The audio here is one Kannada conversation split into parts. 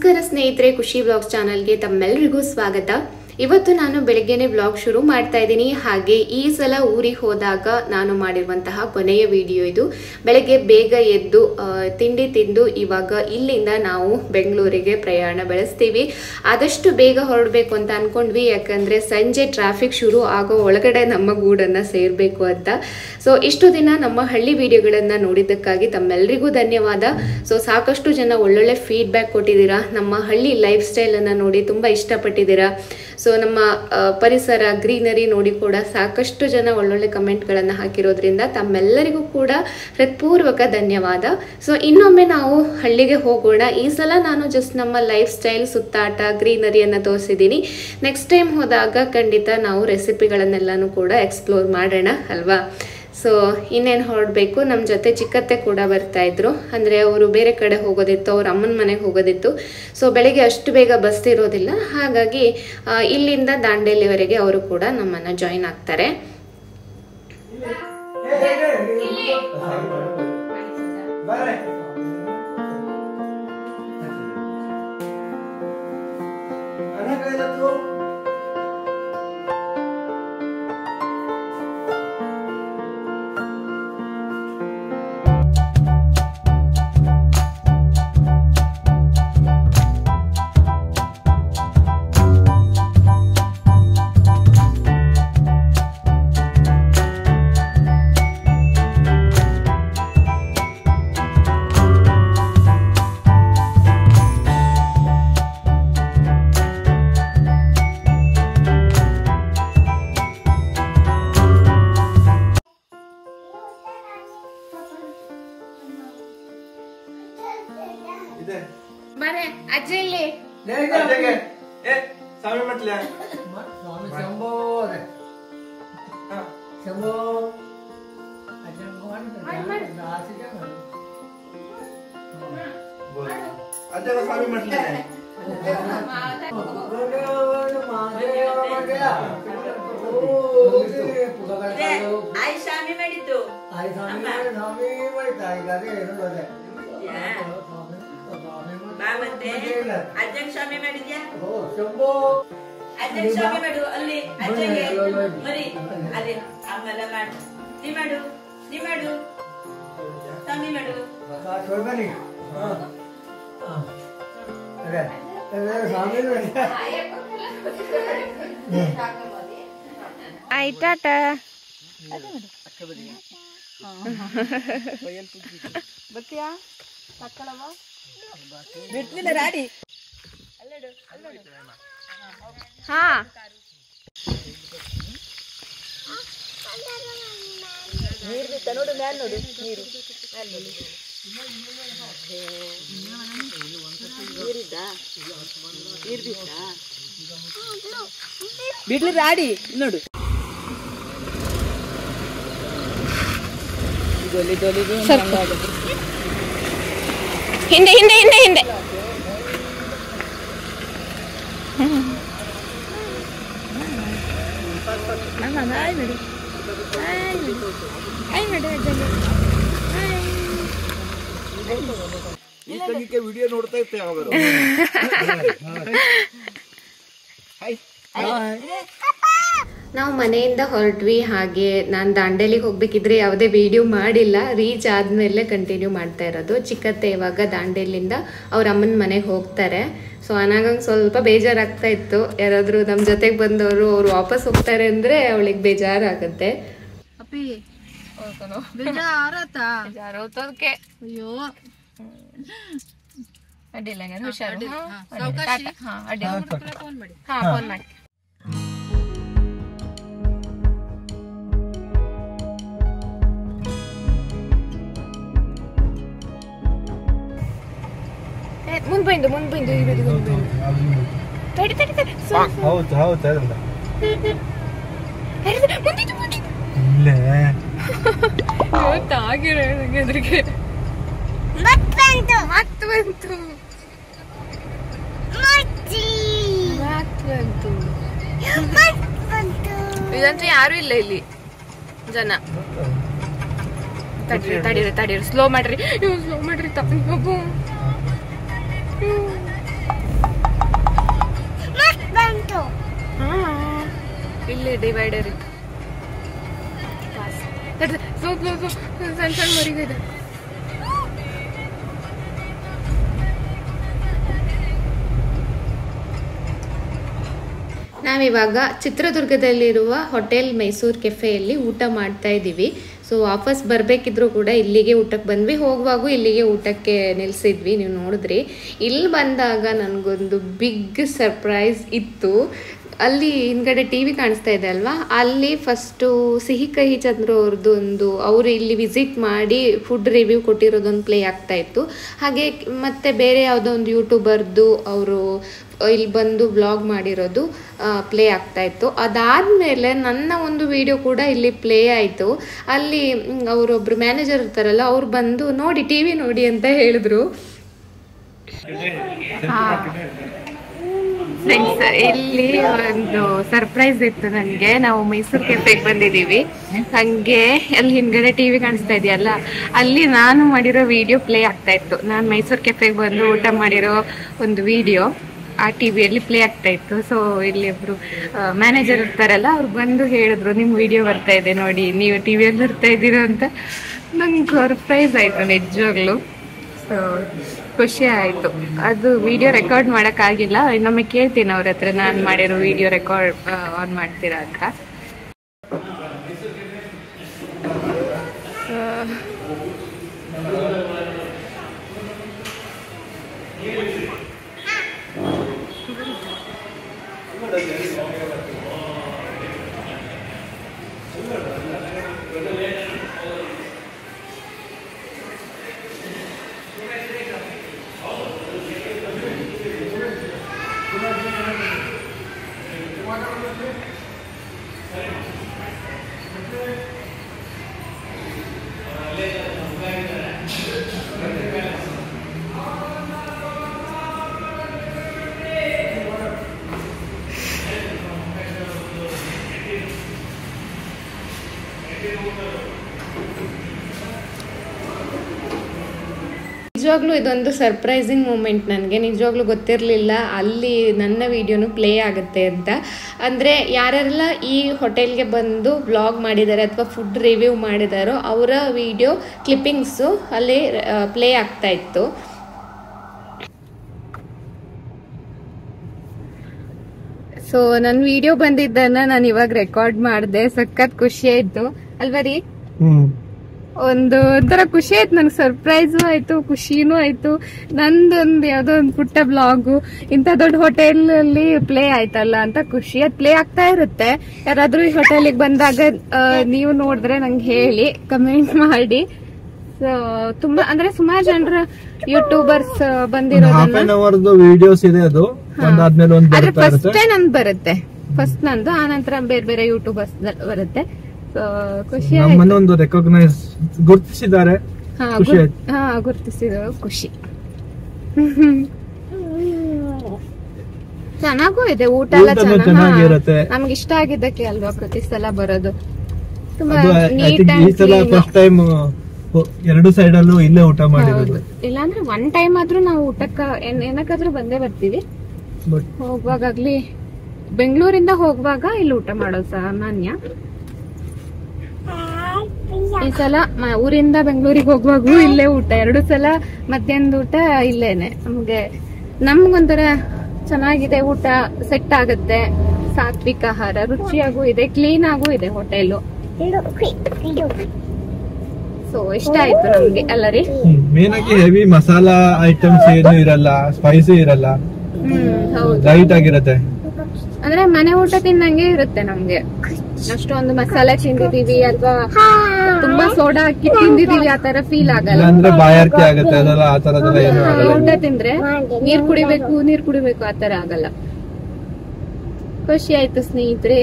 ನಮಸ್ಕಾರ ಸ್ನೇಹಿತರೆ ಖುಷಿ ಬ್ಲಾಗ್ಸ್ ಚಾನಲ್ಗೆ ತಮ್ಮೆಲ್ಲರಿಗೂ ಸ್ವಾಗತ ಇವತ್ತು ನಾನು ಬೆಳಗ್ಗೆನೆ ಬ್ಲಾಗ್ ಶುರು ಮಾಡ್ತಾ ಇದ್ದೀನಿ ಹಾಗೆ ಈ ಸಲ ಊರಿಗೆ ಹೋದಾಗ ನಾನು ಮಾಡಿರುವಂತಹ ಕೊನೆಯ ವಿಡಿಯೋ ಇದು ಬೆಳಗ್ಗೆ ಬೇಗ ಎದ್ದು ಆ, ತಿಂಡಿ ತಿಂದು ಇವಾಗ ಇಲ್ಲಿಂದ ನಾವು ಬೆಂಗಳೂರಿಗೆ ಪ್ರಯಾಣ ಬೆಳೆಸ್ತೀವಿ ಆದಷ್ಟು ಬೇಗ ಹೊರಡಬೇಕು ಅಂತ ಅನ್ಕೊಂಡ್ವಿ ಯಾಕಂದ್ರೆ ಸಂಜೆ ಟ್ರಾಫಿಕ್ ಶುರು ಆಗೋ ಒಳಗಡೆ ನಮ್ಮ ಗೂಡನ್ನ ಸೇರಬೇಕು ಅಂತ ಸೊ ಇಷ್ಟು ದಿನ ನಮ್ಮ ಹಳ್ಳಿ ವಿಡಿಯೋಗಳನ್ನ ನೋಡಿದ್ದಕ್ಕಾಗಿ ತಮ್ಮೆಲ್ಲರಿಗೂ ಧನ್ಯವಾದ ಸೊ ಸಾಕಷ್ಟು ಜನ ಒಳ್ಳೊಳ್ಳೆ ಫೀಡ್ಬ್ಯಾಕ್ ಕೊಟ್ಟಿದ್ದೀರಾ ನಮ್ಮ ಹಳ್ಳಿ ಲೈಫ್ ಸ್ಟೈಲನ್ನು ನೋಡಿ ತುಂಬ ಇಷ್ಟಪಟ್ಟಿದ್ದೀರಾ ಸೊ ನಮ್ಮ ಆ, ಪರಿಸರ ಗ್ರೀನರಿ ನೋಡಿ ಕೂಡ ಸಾಕಷ್ಟು ಜನ ಒಳ್ಳೊಳ್ಳೆ ಕಮೆಂಟ್ಗಳನ್ನು ಹಾಕಿರೋದ್ರಿಂದ ತಮ್ಮೆಲ್ಲರಿಗೂ ಕೂಡ ಹೃತ್ಪೂರ್ವಕ ಧನ್ಯವಾದ ಸೊ ಇನ್ನೊಮ್ಮೆ ನಾವು ಹಳ್ಳಿಗೆ ಹೋಗೋಣ ಈ ಸಲ ನಾನು ಜಸ್ಟ್ ನಮ್ಮ ಲೈಫ್ ಸ್ಟೈಲ್ ಸುತ್ತಾಟ ಗ್ರೀನರಿಯನ್ನು ತೋರಿಸಿದ್ದೀನಿ ನೆಕ್ಸ್ಟ್ ಟೈಮ್ ಹೋದಾಗ ಖಂಡಿತ ನಾವು ರೆಸಿಪಿಗಳನ್ನೆಲ್ಲನೂ ಕೂಡ ಎಕ್ಸ್ಪ್ಲೋರ್ ಮಾಡೋಣ ಅಲ್ವಾ ಸೊ ಇನ್ನೇನು ಹೊರಡಬೇಕು ನಮ್ಮ ಜೊತೆ ಚಿಕ್ಕತ್ತೆ ಕೂಡ ಬರ್ತಾ ಇದ್ರು ಅಂದರೆ ಅವರು ಬೇರೆ ಕಡೆ ಹೋಗೋದಿತ್ತು ಅವ್ರ ಅಮ್ಮನ ಮನೆಗೆ ಹೋಗೋದಿತ್ತು ಸೊ ಬೆಳಗ್ಗೆ ಅಷ್ಟು ಬೇಗ ಬಸ್ ಇರೋದಿಲ್ಲ ಹಾಗಾಗಿ ಆ, ಇಲ್ಲಿಂದ ದಾಂಡೇಲಿವರೆಗೆ ಅವರು ಕೂಡ ನಮ್ಮನ್ನು ಜಾಯಿನ್ ಆಗ್ತಾರೆ ಇದೆ ಬರೇ ಅಜ್ಜ ಇಲ್ಲಿ ಅಜ್ಜಗೆ ಏ ಸ್ವಾಮಿ ಮಟ್ಲೆ ಸ್ವಾಮಿ ಶಂಭೋ ಅದೇ. ಶಂಭೋ ಅಜ್ಜನ ಮಾಡಿ ಆಸೆಗೆ ಮಾಡಿ. ಅಜ್ಜಗ ಸ್ವಾಮಿ ಮಟ್ಲೆ ಭಗವಾನ್ ಮಹಾದೇವನಿಗೆ ಹೋಗಿ ಪುಸ್ತಕಗಳು ಆಯ್ ಸ್ವಾಮಿ ಮಾಡಿದ್ದು ಆಯ್ ಸ್ವಾಮಿ ಸ್ವಾಮಿ ಮಾಡ್ತಾ ಇದ್ದಾರೆ ಏನು ಅದೇ. ಯಾ. ಸ್ವಾಮಿ ಸ್ವಾಮಿ ಬಾ ಮತ್ತೆ ಮತ್ತೆ ಇಲ್ಲ. ಅಜ್ಜಂಗ್ ಸ್ವಾಮಿ ಮಾಡಿದ್ಯಾ ಓ ಶಂಭೋ ಅಜ್ಜಂಗ್ ಸ್ವಾಮಿ ಮಾಡು ಅಲ್ಲಿ ಅಜ್ಜಂಗೆ ಮರಿ ಅದೇ ಆಮೇಲೆ ಮಾಡು ನೀ ಮಾಡು ನೀ ಮಾಡು ಸ್ವಾಮಿ ಮಾಡು ಆ, ಶೋಭನಿ ಹಾ. ಹಾ. ಅದೇ ಅದೇ ಸ್ವಾಮಿ ಮಾಡಿ. ಆಯ್ತಾಟ ಬಿಡ್ಲಿಲ್ಲ ರಾಡಿ ಹಾ ನೀರ್ ಬಿತ್ತ ನೋಡು ಮ್ಯಾಲ್ ನೋಡು ನೀರು ಮ್ಯಾಲ್ ನೋಡು ನೀರಿದ್ದ ನೀರ್ ಬಿತ್ತ ಬಿಡ್ಲಿ ರಾಡಿ ನೋಡು ದೊಲಿ ದೊಲಿಗೆ ಹಿಂದೆ ಹಿಂದೆ ಹಿಂದೆ ಹಿಂದೆ ಆಯ್ ನೋಡಿ ಆಯ್ ನೋಡಿ ಆಯ್ ನೋಡಿ ಅಜ್ಜಂಗೆ ಈ ತಂಗಿಗೆ ವಿಡಿಯೋ ನೋಡ್ತಾ ಇರ್ತೆ ಯಾವಾಗಾರು ನಾವು ಮನೆಯಿಂದ ಹೊರಟ್ವಿ ಹಾಗೆ ನಾನು ದಾಂಡೇಲಿಗೆ ಹೋಗ್ಬೇಕಿದ್ರೆ ಯಾವುದೇ ವಿಡಿಯೋ ಮಾಡಿಲ್ಲ ರೀಚ್ ಆದಮೇಲೆ ಕಂಟಿನ್ಯೂ ಮಾಡ್ತಾ ಇರೋದು ಚಿಕ್ಕತ್ತೆ ಇವಾಗ ದಾಂಡೇಲಿಂದ ಅವ್ರ ಅಮ್ಮನ ಮನೆಗೆ ಹೋಗ್ತಾರೆ ಸೊ ಅನಾಗಂಗೆ ಸ್ವಲ್ಪ ಬೇಜಾರಾಗ್ತಾ ಇತ್ತು ಯಾರಾದರೂ ನಮ್ಮ ಜೊತೆಗೆ ಬಂದವರು ಅವ್ರು ವಾಪಸ್ ಹೋಗ್ತಾರೆ ಅಂದರೆ ಅವಳಿಗೆ ಬೇಜಾರಾಗುತ್ತೆ ಅಪ್ಪಿ ಬೇಜಾರತ್ತ ಬೇಜಾರೋತೋದಕ್ಕೆ ಅಯ್ಯೋ ಅಡ್ಡಿಲ್ಲ ಹುಷಾರು ಸಾವ್ಕಾಶಿ. ಹಾಂ ಅಡ್ಡಿಲ್ಲ ಫೋನ್ ಮಾಡಿ ಹಾಂ ಫೋನ್ ಮಾಡಿ ಮುಂದ್ ಬಂದು ಮುಂದ್ ಬಂದು ಇರೋದು ಮುಂದ್ ಬಂದು ತಡಿ ತಡಿ ತಡಿ ಸ್ವಲ್ಪ ಹೌದು ಹೌದು ಅದಲ್ಲ ಹರಿದು, ಮುಂದಿದ್ದು ಮುಂದಿದ್ದು ಇಲ್ಲೇ ಇವತ್ತಾಗಿರೋ ಅದ್ರಿಗೆ ಮತ್ತೆ ಬಂತು ಮತ್ತೆ ಬಂತು ಇದಂತೂ ಯಾರು ಇಲ್ಲ ಇಲ್ಲಿ ಜನ ತಡೀರಿ ತಡೀರಿ ತಡೀರಿ ಸ್ಲೋ ಮಾಡ್ರಿ ಸ್ಲೋ ಮಾಡ್ರಿ ತಪ್ಪ ಇಲ್ಲಿ ಡಿವೈಡರ್ ಇತ್ತು ಸ್ಲೋ ಸ್ಲೋ ಸ್ಲೋ ಸಣ್ಣ ಸಣ್ಣ ಮರಿಗಿದೆ ನಾವಿವಾಗ ಚಿತ್ರದುರ್ಗದಲ್ಲಿರುವ ಹೋಟೆಲ್ ಮೈಸೂರು ಕೆಫೆಯಲ್ಲಿ ಊಟ ಮಾಡ್ತಾ ಇದ್ದೀವಿ ಸೊ ವಾಪಸ್ ಬರಬೇಕಿದ್ರು ಕೂಡ ಇಲ್ಲಿಗೆ ಊಟಕ್ಕೆ ಬಂದ್ವಿ ಹೋಗುವಾಗೂ ಇಲ್ಲಿಗೆ ಊಟಕ್ಕೆ ನಿಲ್ಲಿಸಿದ್ವಿ ನೀವು ನೋಡಿದ್ರಿ ಇಲ್ಲಿ ಬಂದಾಗ ನನಗೊಂದು ಬಿಗ್ ಸರ್ಪ್ರೈಸ್ ಇತ್ತು ಅಲ್ಲಿ ಹಿಂದ್ಗಡೆ ಟಿ ವಿ ಕಾಣಿಸ್ತಾ ಇದೆ ಅಲ್ವಾ ಅಲ್ಲಿ ಫಸ್ಟು ಸಿಹಿ ಕಹಿ ಚಂದ್ರು ಅವ್ರದ್ದು ಒಂದು ಅವರು ಇಲ್ಲಿ ವಿಸಿಟ್ ಮಾಡಿ ಫುಡ್ ರಿವ್ಯೂ ಕೊಟ್ಟಿರೋದೊಂದು ಪ್ಲೇ ಆಗ್ತಾ ಇತ್ತು ಹಾಗೆ ಮತ್ತೆ ಬೇರೆ ಯಾವುದೋ ಒಂದು ಯೂಟ್ಯೂಬರ್ದು ಅವರು ಇಲ್ಲಿ ಬಂದು ಬ್ಲಾಗ್ ಮಾಡಿರೋದು ಪ್ಲೇ ಆಗ್ತಾ ಇತ್ತು ಅದಾದಮೇಲೆ ನನ್ನ ಒಂದು ವಿಡಿಯೋ ಕೂಡ ಇಲ್ಲಿ ಪ್ಲೇ ಆಯಿತು ಅಲ್ಲಿ ಮ್, ಅವರೊಬ್ರು ಮ್ಯಾನೇಜರ್ ಇರ್ತಾರಲ್ಲ ಅವ್ರು ಬಂದು ನೋಡಿ ಟಿ ವಿ ನೋಡಿ ಅಂತ ಹೇಳಿದ್ರು ಫ್ರೆಂಡ್ಸ್ ಇಲ್ಲಿ ಒಂದು ಸರ್ಪ್ರೈಸ್ ಇತ್ತು ನನಗೆ ನಾವು ಮೈಸೂರು ಕೆಫೆಗೆ ಬಂದಿದ್ದೀವಿ ಹಂಗೆ ಅಲ್ಲಿ ಹಿಂದ್ಗಡೆ ಟಿವಿ ಕಾಣಿಸ್ತಾ ಇದೆಯಲ್ಲ ಅಲ್ಲಿ ನಾನು ಮಾಡಿರೋ ವಿಡಿಯೋ ಪ್ಲೇ ಆಗ್ತಾ ಇತ್ತು ನಾನು ಮೈಸೂರು ಕೆಫೆಗೆ ಬಂದು ಊಟ ಮಾಡಿರೋ ಒಂದು ವಿಡಿಯೋ ಆ ಟಿವಿಯಲ್ಲಿ ಪ್ಲೇ ಆಗ್ತಾ ಇತ್ತು ಸೊ ಇಲ್ಲಿ ಒಬ್ರು ಮ್ಯಾನೇಜರ್ ಇರ್ತಾರಲ್ಲ ಅವ್ರು ಬಂದು ಹೇಳಿದ್ರು ನಿಮ್ಮ ವಿಡಿಯೋ ಬರ್ತಾ ಇದೆ ನೋಡಿ ನೀವು ಟಿವಿಯಲ್ಲಿ ಬರ್ತಾ ಇದ್ದೀರಾ ಅಂತ ನಂಗೆ ಸರ್ಪ್ರೈಸ್ ಆಯ್ತು ನಿಜವಾಗ್ಲು ಸೊ ಖುಷಿ ಆಯ್ತು ಅದು ವಿಡಿಯೋ ರೆಕಾರ್ಡ್ ಮಾಡೋಕ್ಕಾಗಿಲ್ಲ ಇನ್ನೊಮ್ಮೆ ಕೇಳ್ತೀನಿ ಅವ್ರ ಹತ್ರ ನಾನು ಮಾಡಿರೋ ವಿಡಿಯೋ ರೆಕಾರ್ಡ್ ಆನ್ ಮಾಡ್ತೀರಾ ಅಂತ ನಿಜವಾಗ್ಲೂ ಇದೊಂದು ಸರ್ಪ್ರೈಸಿಂಗ್ ಮೂಮೆಂಟ್ ನನಗೆ ನಿಜವಾಗ್ಲೂ ಗೊತ್ತಿರಲಿಲ್ಲ ಅಲ್ಲಿ ನನ್ನ ವಿಡಿಯೋನು ಪ್ಲೇ ಆಗುತ್ತೆ ಅಂತ ಅಂದರೆ ಯಾರೆಲ್ಲ ಈ ಹೋಟೆಲ್ಗೆ ಬಂದು ವ್ಲಾಗ್ ಮಾಡಿದ್ದಾರೆ ಅಥವಾ ಫುಡ್ ರಿವ್ಯೂ ಮಾಡಿದಾರೋ ಅವರ ವಿಡಿಯೋ ಕ್ಲಿಪ್ಪಿಂಗ್ಸು ಅಲ್ಲಿ ಪ್ಲೇ ಆಗ್ತಾ ಇತ್ತು ಸೊ ನನ್ನ ವಿಡಿಯೋ ಬಂದಿದ್ದನ್ನ ನಾನು ಇವಾಗ ರೆಕಾರ್ಡ್ ಮಾಡಿದೆ ಸಖತ್ ಖುಷಿ ಆಯ್ತು ಅಲ್ವಾ ರೀ ಒಂದು ಒಂಥರ ಖುಷಿ ಆಯ್ತು ನಂಗೆ ಸರ್ಪ್ರೈಸು ಆಯ್ತು ಖುಷಿನೂ ಆಯ್ತು ನಂದೊಂದು ಯಾವ್ದೋ ಒಂದು ಪುಟ್ಟ ಬ್ಲಾಗು ಇಂಥ ದೊಡ್ಡ ಹೋಟೆಲ್ ಅಲ್ಲಿ ಪ್ಲೇ ಆಯ್ತಲ್ಲ ಅಂತ ಖುಷಿ ಅದು ಪ್ಲೇ ಆಗ್ತಾ ಇರುತ್ತೆ ಯಾರಾದ್ರೂ ಈ ಹೋಟೆಲಿಗೆ ಬಂದಾಗ ಆ, ನೀವು ನೋಡಿದ್ರೆ ನಂಗೆ ಹೇಳಿ ಕಮೆಂಟ್ ಮಾಡಿ ಸೊ ತುಂಬಾ ಅಂದ್ರೆ ಸುಮಾರು ಜನರ ಯೂಟ್ಯೂಬರ್ಸ್ ಹಾಫ್ ಬಂದಿರೋದನ್ನ ಅನ್ ಅವರ್ದು ವಿಡಿಯೋಸ್ ಇದೆ ಅದು ಒಂದಾದ್ಮೇಲೆ ಒಂದ್ ಆದ್ರೆ ಬರ್ತಾ ಫಸ್ಟ್ ಇರುತ್ತೆ ನಂದು ಬರುತ್ತೆ ಫಸ್ಟ್ ನಂದು ಆ ನಂತರ ಬೇರೆ ಬೇರೆ ಯೂಟ್ಯೂಬರ್ಸ್ ಬರುತ್ತೆ ಸೊ ಖುಷಿ ನಮ್ಮನ್ನ ಒಂದು ರೆಕಾಗ್ನೈಸ್ ಗುರುತಿಸಿದ್ದಾರೆ ಹಾ ಖುಷಿ ಗುರ್- ಆಯ್ತು. ಹಾ ಗುರ್ತಿಸಿದ್ರು ಖುಷಿ ಚೆನ್ನಾಗೂ ಇದೆ ಊಟ ಎಲ್ಲ ಊಟನೂ ಚೆನ್ನಾಗಿ ಚೆನ್ನಾಗಿರುತ್ತೆ. ನಮ್ಗೆ ಇಷ್ಟ ಆಗಿದ್ದಕ್ಕೆ ಅಲ್ವಾ ಪ್ರತಿ ಸಲ ಬರೋದು ತುಂಬಾ ಅದು ಐ ನೀಟ್ ಥಿಂಕ್ ಈ ಅಂಡ್ ಸಲ ಫಸ್ಟ್ ಟೈಮ್ ಎರಡು ಸೈಡ್ ಅಲ್ಲೂ ಇಲ್ಲೇ ಊಟ ಮಾಡಿರೋದು ಇಲ್ಲಾಂದ್ರೆ ಒನ್ ಟೈಮ್ ಆದ್ರೂ ನಾವು ಊಟಕ್ಕ ಏನ್- ಏನಕ್ಕಾದ್ರೂ ಬಂದೇ ಬರ್ತೀವಿ ಬಟ್ ಹೋಗುವಾಗ್ಲಿ ಬೆಂಗಳೂರಿಂದ ಹೋಗುವಾಗ ಇಲ್ಲಿ ಊಟ ಮಾಡೋದು ಸಾಮಾನ್ಯ ಈ ಸಲ ಮ- ಊರಿಂದ ಬೆಂಗಳೂರಿಗೆ ಹೋಗುವಾಗೂ ಇಲ್ಲೇ ಊಟ ಎರಡು ಸಲ ಮಧ್ಯಾಹ್ನದ ಊಟ ಇಲ್ಲೇನೆ ನಮ್ಗೆ ನಮ್ಗೊಂಥರ ಚೆನ್ನಾಗಿದೆ ಊಟ ಸೆಟ್ ಆಗುತ್ತೆ ಸಾತ್ವಿಕ ಆಹಾರ ರುಚಿಯಾಗೂ ಇದೆ ಕ್ಲೀನ್ ಆಗೂ ಇದೆ ಹೋಟೆಲು ಸೊ ಇಷ್ಟ ಆಯ್ತು ನಮ್ಗೆ ಅಲ್ಲ ರೀ ಮೇನ್ ಆಗಿ ಹೆವಿ ಮಸಾಲಾ ಐಟಮ್ಸ್ ಏನು ಇರಲ್ಲ ಸ್ಪೈಸಿ ಇರಲ್ಲ ಹ್ಮ್ ಹೌದು ಲೈಟ್ ಆಗಿರತ್ತೆ ಅಂದ್ರೆ ಮನೆ ಊಟ ತಿನ್ನಂಗೆ ಇರುತ್ತೆ ನಮ್ಗೆ ಅಷ್ಟೊಂದು ಮಸಾಲೆ ತಿಂದಿದೀವಿ ಅಥವಾ ತುಂಬಾ ಸೋಡಾ ಹಾಕಿ ತಿಂದಿದೀವಿ ಆ ತರ ಫೀಲ್ ಆಗಲ್ಲ ಇಲ್ಲಾಂದ್ರೆ ಬಾಯಾರಿಕೆ ಆಗತ್ತೆ ಅದೆಲ್ಲ ಆ ತರದೆಲ್ಲ ಏನು ಹಾ, ಆಗಲ್ಲ ಊಟ ತಿಂದ್ರೆ ನೀರ್ ಕುಡಿಬೇಕು ನೀರ್ ಕುಡಿಬೇಕು ಆ ತರ ಆಗಲ್ಲ ಖುಷಿ ಆಯ್ತು ಸ್ನೇಹಿತರೆ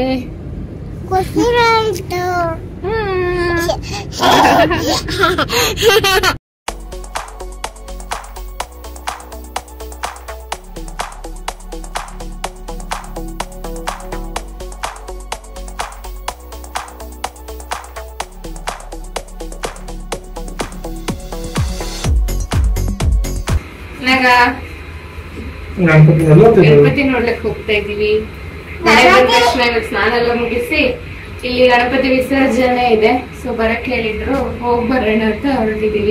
ಗಣಪತಿ ನೋಡ್ಲಿಕ್ಕೆ ಹೋಗ್ತಾ ಇದೀವಿ ಮನೆಗೆ ಬಂದ ತಕ್ಷಣ ಇವತ್ತು ಸ್ನಾನ ಎಲ್ಲ ಮುಗಿಸಿ ಇಲ್ಲಿ ಗಣಪತಿ ವಿಸರ್ಜನೆ ಇದೆ ಸೊ ಬರಕ್ ಹೇಳಿದ್ರು ಹೋಗ್ ಬರೋಣ ಅಂತ ಹೊರಟಿದೀವಿ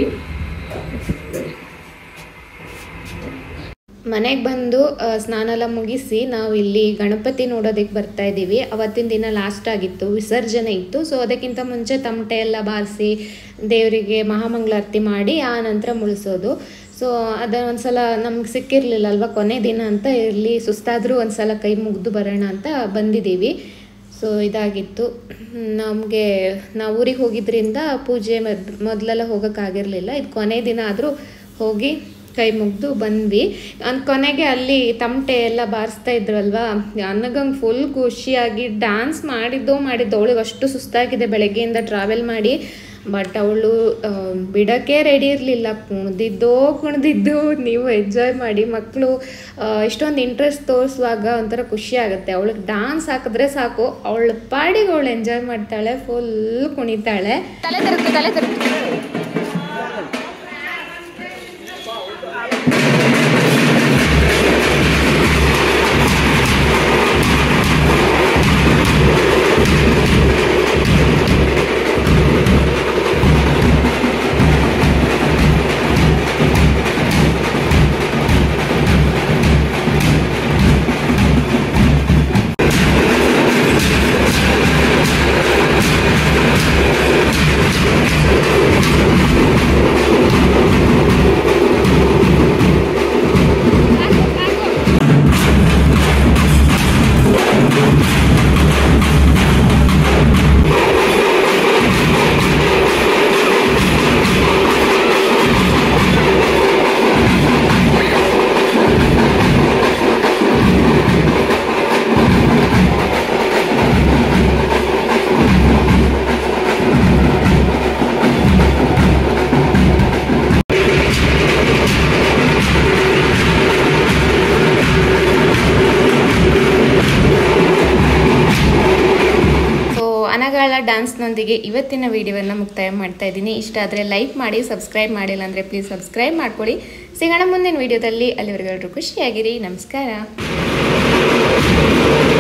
ಮನೆಗೆ ಬಂದು ಆ, ಸ್ನಾನ ಎಲ್ಲ ಮುಗಿಸಿ ನಾವು ಇಲ್ಲಿ ಗಣಪತಿ ನೋಡೋದಕ್ಕೆ ಬರ್ತಾ ಇದ್ದೀವಿ ಅವತ್ತಿನ ದಿನ ಲಾಸ್ಟ್ ಆಗಿತ್ತು ವಿಸರ್ಜನೆ ಇತ್ತು ಸೊ ಅದಕ್ಕಿಂತ ಮುಂಚೆ ತಮಟೆ ಎಲ್ಲ ಬಾರಿಸಿ ದೇವರಿಗೆ ಮಹಾಮಂಗಳಾರತಿ ಮಾಡಿ ಆ ನಂತರ ಮುಳಿಸೋದು ಸೊ ಅದ ಒಂದ್ಸಲ ನಮ್ಗೆ ಸಿಕ್ಕಿರ್ಲಿಲ್ಲ ಅಲ್ವಾ ಕೊನೆ ದಿನ ಅಂತ ಇರಲಿ ಸುಸ್ತಾದರೂ ಒಂದ್ಸಲ ಕೈ ಮುಗಿದು ಬರೋಣ ಅಂತ ಬಂದಿದ್ದೀವಿ ಸೊ ಇದಾಗಿತ್ತು ನಮಗೆ ನಾವು ಊರಿಗೆ ಹೋಗಿದ್ರಿಂದ ಪೂಜೆ ಮೊದ್ ಮೊದಲೆಲ್ಲ ಹೋಗೋಕ್ಕಾಗಿರಲಿಲ್ಲ ಇದು ಕೊನೆ ದಿನ ಆದರೂ ಹೋಗಿ ಕೈ ಮುಗಿದು ಬಂದ್ವಿ ಅಂದ್ ಕೊನೆಗೆ ಅಲ್ಲಿ ತಮಟೆ ಎಲ್ಲ ಬಾರಿಸ್ತಾ ಇದ್ರಲ್ವಾ ನನಗಂಗೆ ಫುಲ್ ಖುಷಿಯಾಗಿ ಡ್ಯಾನ್ಸ್ ಮಾಡಿದ್ದು ಮಾಡಿದ್ದು ಅವಳಿಗೆ ಅಷ್ಟು ಸುಸ್ತಾಗಿದೆ ಬೆಳಗ್ಗೆಯಿಂದ ಟ್ರಾವೆಲ್ ಮಾಡಿ ಬಟ್ ಅವಳು ಬಿಡೋಕ್ಕೆ ರೆಡಿ ಇರಲಿಲ್ಲ ಕುಣ್ದಿದ್ದೋ ಕುಣ್ದಿದ್ದು ನೀವು ಎಂಜಾಯ್ ಮಾಡಿ ಮಕ್ಕಳು ಇಷ್ಟೊಂದು ಇಂಟ್ರೆಸ್ಟ್ ತೋರಿಸುವಾಗ ಒಂಥರ ಖುಷಿ ಆಗುತ್ತೆ ಅವಳಿಗೆ ಡಾನ್ಸ್ ಹಾಕಿದ್ರೆ ಸಾಕು ಅವಳ ಪಾಡಿಗೆ ಅವಳು ಎಂಜಾಯ್ ಮಾಡ್ತಾಳೆ ಫುಲ್ ಕುಣಿತಾಳೆ ತಲೆ ತಿರುಗ್ತು ತಲೆ ತಿರುಗ್ತು ಸೊ ಅನಗಾಳ ಡ್ಯಾನ್ಸ್ನೊಂದಿಗೆ ಇವತ್ತಿನ ವಿಡಿಯೋವನ್ನು ಮುಕ್ತಾಯ ಮಾಡ್ತಾ ಇದ್ದೀನಿ ಇಷ್ಟ ಆದರೆ ಲೈಕ್ ಮಾಡಿ ಸಬ್ಸ್ಕ್ರೈಬ್ ಮಾಡಿಲ್ಲ ಅಂದರೆ ಪ್ಲೀಸ್ ಸಬ್ಸ್ಕ್ರೈಬ್ ಮಾಡ್ಕೊಳ್ಳಿ ಸಿಗೋಣ ಮುಂದಿನ ವಿಡಿಯೋದಲ್ಲಿ ಅಲ್ಲಿವರೆಗೂ ಖುಷಿಯಾಗಿರಿ ನಮಸ್ಕಾರ